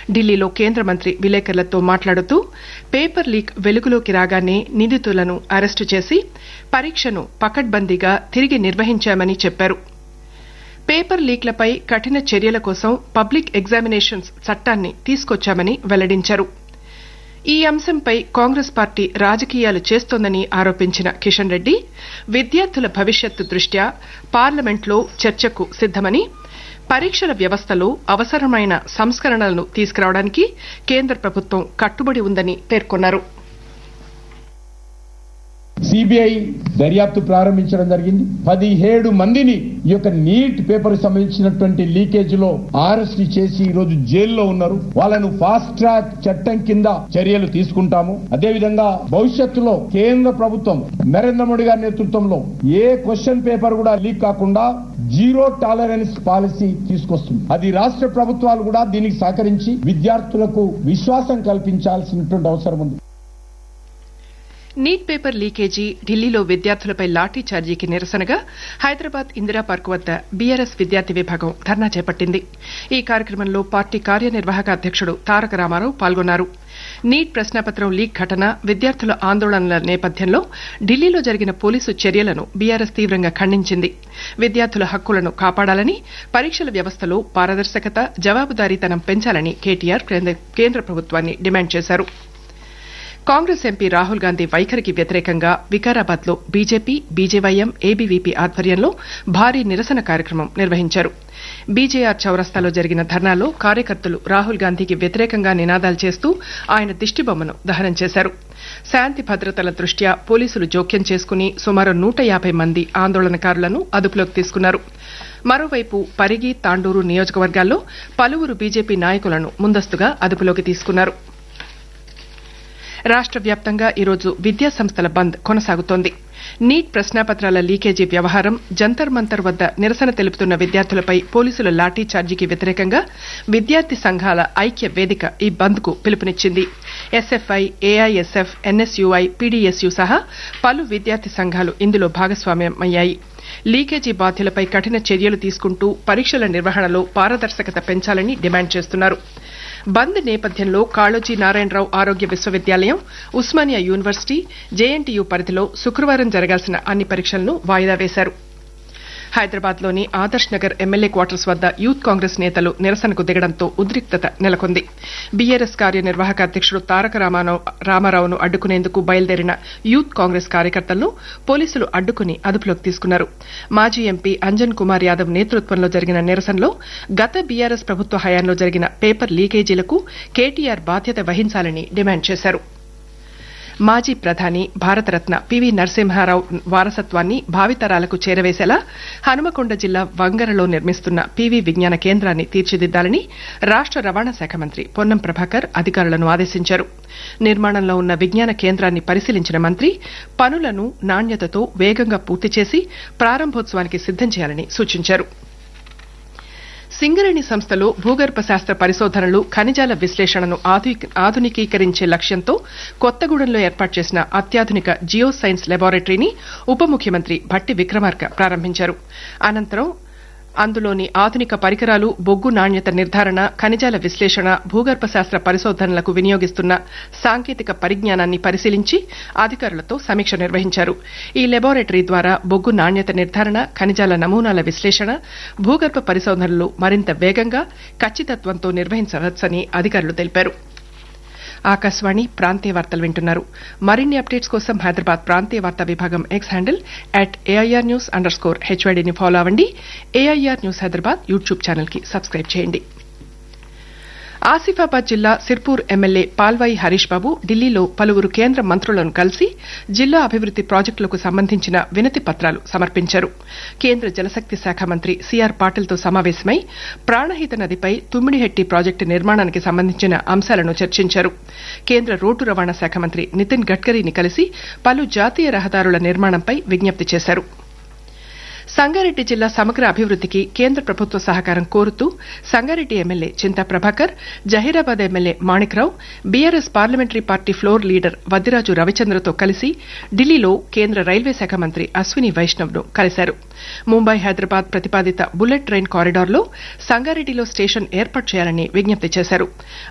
ఢిల్లీలో కేంద్ర మంత్రి విలేకరులతో మాట్లాడుతూ పేపర్ లీక్ వెలుగులోకి రాగానే నిందితులను అరెస్టు చేసి పరీక్షను పకడ్బందీగా తిరిగి నిర్వహించామని చెప్పారు పేపర్ లీక్లపై కఠిన చర్యల కోసం పబ్లిక్ ఎగ్జామినేషన్స్ చట్టాన్ని తీసుకొచ్చామని వెల్లడించారు ఈ అంశంపై కాంగ్రెస్ పార్టీ రాజకీయాలు చేస్తోందని ఆరోపించిన కిషన్ రెడ్డి విద్యార్థుల భవిష్యత్తు దృష్ట్యా పార్లమెంట్లో చర్చకు సిద్దమని పరీక్షల వ్యవస్థలో అవసరమైన సంస్కరణలను తీసుకురావడానికి కేంద్ర ప్రభుత్వం కట్టుబడి ఉందని పేర్కొన్నారు సిబిఐ దర్యాప్తు ప్రారంభించడం జరిగింది పదిహేడు మందిని ఈ యొక్క నీట్ పేపర్ సంబంధించినటువంటి లీకేజ్ లో అరెస్ట్ చేసి ఈ రోజు జైల్లో ఉన్నారు వాళ్ళను ఫాస్ట్ ట్రాక్ చట్టం కింద చర్యలు తీసుకుంటాము అదేవిధంగా భవిష్యత్తులో కేంద్ర ప్రభుత్వం నరేంద్ర మోడీ గారి నేతృత్వంలో ఏ క్వశ్చన్ పేపర్ కూడా లీక్ కాకుండా జీరో టాలరెన్స్ పాలసీ తీసుకొస్తుంది అది రాష్ట్ర ప్రభుత్వాలు కూడా దీనికి సహకరించి విద్యార్థులకు విశ్వాసం కల్పించాల్సినటువంటి అవసరం ఉంది నీట్ పేపర్ లీకేజీ ఢిల్లీలో విద్యార్థులపై లాఠీ ఛార్జీకి నిరసనగా హైదరాబాద్ ఇందిరా పార్క్ వద్ద బీఆర్ఎస్ విద్యార్థి విభాగం ధర్నా చేపట్టింది ఈ కార్యక్రమంలో పార్టీ కార్యనిర్వాహక అధ్యక్షుడు తారక రామారావు పాల్గొన్నారు నీట్ ప్రశ్నాపత్రం లీక్ ఘటన విద్యార్థుల ఆందోళనల నేపథ్యంలో ఢిల్లీలో జరిగిన పోలీసు చర్యలను బీఆర్ఎస్ తీవ్రంగా ఖండించింది విద్యార్థుల హక్కులను కాపాడాలని పరీక్షల వ్యవస్థలో పారదర్శకత జవాబుదారీతనం పెంచాలని కేటీఆర్ కేంద్ర ప్రభుత్వాన్ని డిమాండ్ చేశారు కాంగ్రెస్ ఎంపీ రాహుల్ గాంధీ వైఖరికి వ్యతిరేకంగా వికారాబాద్ లో బీజేపీ బీజేవైఎం ఏబీవీపీ ఆధ్వర్యంలో భారీ నిరసన కార్యక్రమం నిర్వహించారు బీజేఆర్ చౌరస్తాలో జరిగిన ధర్నాలో కార్యకర్తలు రాహుల్ గాంధీకి వ్యతిరేకంగా నినాదాలు చేస్తూ ఆయన దిష్టిబొమ్మను దహనం చేశారు శాంతి భద్రతల దృష్ట్యా పోలీసులు జోక్యం చేసుకుని సుమారు నూట యాభై మంది ఆందోళనకారులను అదుపులోకి తీసుకున్నారు మరోవైపు పరిగి తాండూరు నియోజకవర్గాల్లో పలువురు బీజేపీ నాయకులను ముందస్తుగా అదుపులోకి తీసుకున్నారు రాష్ట వ్యాప్తంగా ఈరోజు విద్యా సంస్థల బంద్ కొనసాగుతోంది నీట్ ప్రశ్నాపత్రాల లీకేజీ వ్యవహారం జంతర్ మంతర్ వద్ద నిరసన తెలుపుతున్న విద్యార్థులపై పోలీసుల లాఠీ ఛార్జీకి వ్యతిరేకంగా విద్యార్థి సంఘాల ఐక్య వేదిక ఈ బంద్ కు పిలుపునిచ్చింది ఎస్ఎఫ్ఐ ఏఐఎస్ఎఫ్ ఎన్ఎస్యుఐ పీడీఎస్యు సహా పలు విద్యార్థి సంఘాలు ఇందులో భాగస్వామ్యమయ్యాయి లీకేజీ బాధ్యులపై కఠిన చర్యలు తీసుకుంటూ పరీక్షల నిర్వహణలో పారదర్శకత పెంచాలని డిమాండ్ చేస్తున్నారు బంద్ నేపథ్యంలో కాళోజీ నారాయణరావు ఆరోగ్య విశ్వవిద్యాలయం ఉస్మానియా యూనివర్సిటీ జేఎన్టీయూ పరిధిలో శుక్రవారం జరగాల్సిన అన్ని పరీక్షలను వాయిదా వేశారు హైదరాబాద్ లోని ఆదర్శ్ నగర్ ఎమ్మెల్యే క్వార్టర్స్ వద్ద యూత్ కాంగ్రెస్ నేతలు నిరసనకు దిగడంతో ఉద్రిక్తత నెలకొంది బీఆర్ఎస్ కార్యనిర్వాహక అధ్యక్షుడు తారక రామారావును అడ్డుకునేందుకు బయలుదేరిన యూత్ కాంగ్రెస్ కార్యకర్తలను పోలీసులు అడ్డుకుని అదుపులోకి తీసుకున్నారు మాజీ ఎంపీ అంజన్ కుమార్ యాదవ్ నేతృత్వంలో జరిగిన నిరసనలో గత బీఆర్ఎస్ ప్రభుత్వ హయాంలో జరిగిన పేపర్ లీకేజీలకు కేటీఆర్ బాధ్యత వహించాలని డిమాండ్ చేశారు మాజీ ప్రధాని భారతరత్న పివి నరసింహారావు వారసత్వాన్ని భావితరాలకు చేరవేసేలా హనుమకొండ జిల్లా వంగరలో నిర్మిస్తున్న పివి విజ్ఞాన కేంద్రాన్ని తీర్చిదిద్దాలని రాష్ట రవాణా శాఖ మంత్రి పొన్నం ప్రభాకర్ అధికారులను ఆదేశించారు నిర్మాణంలో ఉన్న విజ్ఞాన కేంద్రాన్ని పరిశీలించిన మంత్రి పనులను నాణ్యతతో వేగంగా పూర్తి చేసి ప్రారంభోత్సవానికి సిద్దం చేయాలని సూచించారు సింగరేణి సంస్థలో భూగర్భ శాస్త్ర పరిశోధనలు ఖనిజాల విశ్లేషణను ఆధునికీకరించే లక్ష్యంతో కొత్తగూడెంలో ఏర్పాటు చేసిన అత్యాధునిక జియో సైన్స్ లెబారెటరీని ఉప ముఖ్యమంత్రి భట్టి విక్రమార్క ప్రారంభించారు అనంతరం అందులోని ఆధునిక పరికరాలు బొగ్గు నాణ్యత నిర్ధారణ ఖనిజాల విశ్లేషణ భూగర్భ శాస్త్ర పరిశోధనలకు వినియోగిస్తున్న సాంకేతిక పరిజ్ఞానాన్ని పరిశీలించి అధికారులతో సమీక్ష నిర్వహించారు ఈ లెబారెటరీ ద్వారా బొగ్గు నాణ్యత నిర్ధారణ ఖనిజాల నమూనాల విశ్లేషణ భూగర్భ పరిశోధనలు మరింత వేగంగా ఖచ్చితత్వంతో నిర్వహించవచ్చని అధికారులు తెలిపారు ఆకాశవాణి ప్రాంతీయ వార్తలు వింటున్నారు మరిన్ని అప్డేట్స్ కోసం హైదరాబాద్ ప్రాంతీయ వార్తా విభాగం X handle at A I R news underscore హెచ్వైడీని ఫాలో అవ్వండి A I R news Hyderabad YouTube channel కి సబ్స్క్రైబ్ చేయండి ఆసిఫాబాద్ జిల్లా సిర్పూర్ ఎమ్మెల్యే పాల్వాయి హరీష్ బాబు ఢిల్లీలో పలువురు కేంద్ర మంత్రులను కలిసి జిల్లా అభివృద్ది ప్రాజెక్టులకు సంబంధించిన వినతి పత్రాలు సమర్పించారు కేంద్ర జలశక్తి శాఖ మంత్రి సిఆర్ పాటిల్తో సమావేశమై ప్రాణహిత నదిపై తుమ్మిడిహెట్టి ప్రాజెక్టు నిర్మాణానికి సంబంధించిన అంశాలను చర్చించారు కేంద్ర రోడ్డు రవాణా శాఖ మంత్రి నితిన్ గడ్కరీని కలిసి పలు జాతీయ రహదారుల నిర్మాణంపై విజ్ఞప్తి చేశారు సంగారెడ్డి జిల్లా సమగ్ర అభివృద్దికి కేంద్ర ప్రభుత్వ సహకారం కోరుతూ Sangareddy MLA Chinta Prabhakar Zaheerabad MLA Manikrao BRS parliamentary party floor leader Vaddiraju రవిచంద్రతో కలిసి ఢిల్లీలో కేంద్ర రైల్వే శాఖ మంత్రి అశ్విని వైష్ణవ్ ను కలిశారు ముంబై హైదరాబాద్ ప్రతిపాదిత బుల్లెట్ ట్రైన్ కారిడార్లో సంగారెడ్డిలో స్టేషన్ ఏర్పాటు చేయాలని విజ్ఞప్తి చేశారు